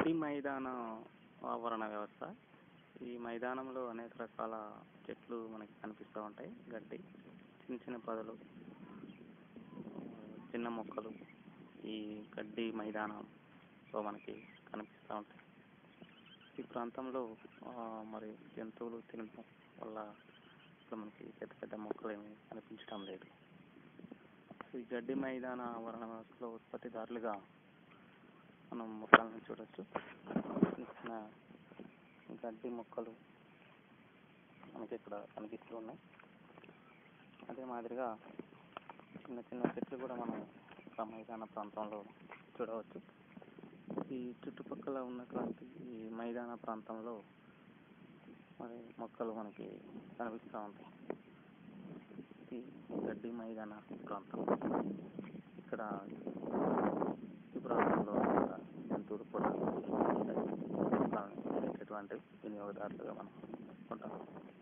గడ్డి మైదాన ఆవరణ వ్యవస్థ ఈ మైదానంలో అనేక రకాల చెట్లు మనకి కనిపిస్తూ ఉంటాయి గడ్డి చిన్న చిన్న పొదలు చిన్న మొక్కలు ఈ గడ్డి మైదానంలో మనకి కనిపిస్తూ ఉంటాయి ఈ ప్రాంతంలో ఆ, మరి జంతువులు తినడం వల్ల ఇక్కడ మనకి పెద్ద పెద్ద మొక్కలు ఏమి కనిపించడం లేదు ఈ గడ్డి మైదాన ఆవరణ వ్యవస్థలో ఉత్పత్తిదారులుగా మనం మొక్కలను చూడొచ్చు చిన్న చిన్న గడ్డి మొక్కలు మనకి ఇక్కడ కనిపిస్తూ ఉన్నాయి అదే మాదిరిగా చిన్న చిన్న చెట్లు కూడా మనం ఒక మైదాన ప్రాంతంలో చూడవచ్చు ఈ చుట్టుపక్కల ఉన్నటువంటి ఈ మైదాన ప్రాంతంలో మరి మొక్కలు మనకి కనిపిస్తూ ఉంటాయి ఈ గడ్డి మైదాన ప్రాంతం ఇక్కడ ఈ ప్రాంతంలో ఉన్న జంతువులు కూడా ఉంటాయి. వాటిని తినేటటువంటి వినియోగదారులుగా మనం ఉంటాం